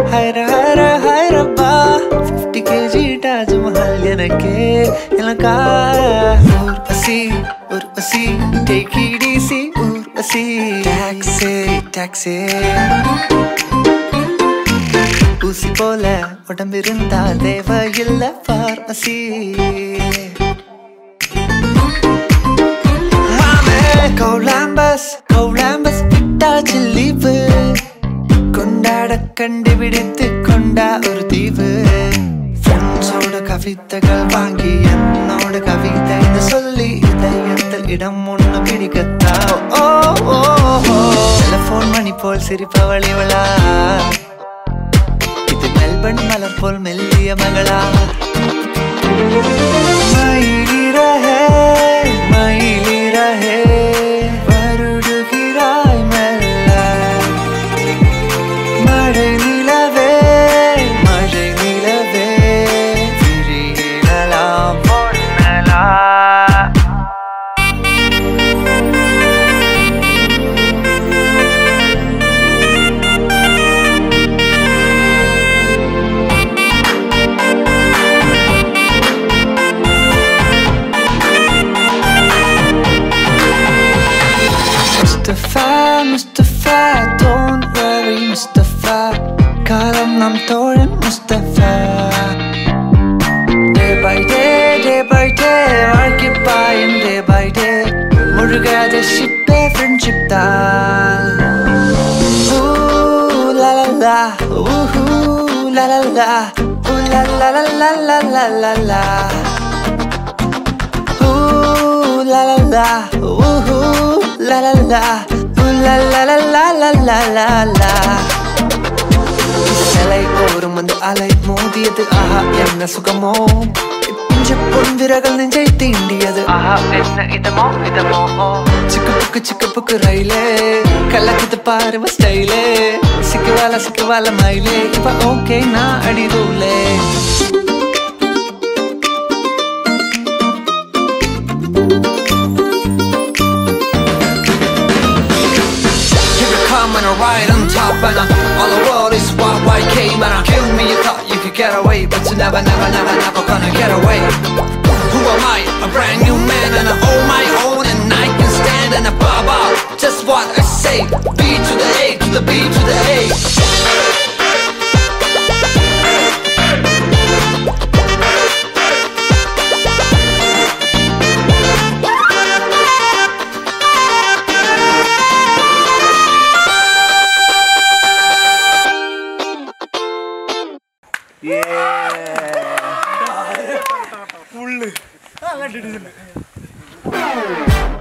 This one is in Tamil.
ஹைர ஹைர ஹைரப்பா ஃபிஃப்டி கேஜி தாஜ்மஹால் எனக்கே எனக்கா Urvashi Urvashi take it easy Urvashi taxi taxi ஊசி போல உடம்பிருந்தா தேவையில்ல பார்மசி கௌலாம்பஸ் கௌலாம்பஸ் விட்டாச்சு லீவு கொண்டாட கண்டுபிடித்து கொண்டா ஒரு தீவு ஃப்ரெண்ட்ஸோட கவிதைகள் வாங்கி என்னோட கவிதைன்னு சொல்லி இதயத்தில் இடம் ஒண்ணு பிடிக்கத்தா ஓ ஓ டெலிஃபோன் மணி போல் சிரிப்பவள் இவளா இது மெல்பர்ன் மலர் போல் மெல்லிய மகளா மயிலிறஹே மயிலிறஹே வருடுகிறாய் மெல்ல மழை நிலவே மழை நிலவே விழியிடலாம் பொன்னலா Mustafa, Mustafa, don't worry, Mustafa. காலம் நம் தோழன் Mustafa. Day by day, day by day, வாழ்க்கை பாயும் day by day. முழுகாத ஷிப்பே ஃப்ரெண்ட்ஷிப் தான் Ooh, la la la, ooh, la la la, ooh, la la la la la la la la. Ooh, la la la, ooh, la la la, ooh, la la la la la la la la. சிலை ஓரும் அந்த அலை மோதியது ஆஹா என்ன சுகமோ பிஞ்ச பொன்விரகள் நெஞ்சை தீண்டியது ஆஹா என்ன இதமோ இதமோ சிக்கு புக்கு சிக்கு புக்கு ரயிலே கலக்குது பாருவ ஸ்டைலே சிக்குவால சிக்குவால மயிலே இப்ப ஓகே நான் அடிதூலே Here we come and I ride on top and I, all the world is wild white came and I kill me you thought you could get away but you never never never never gonna get away Who am I? A brand new man and I own my own and I can stand and I bob out just what I say B to the A to the B to the A full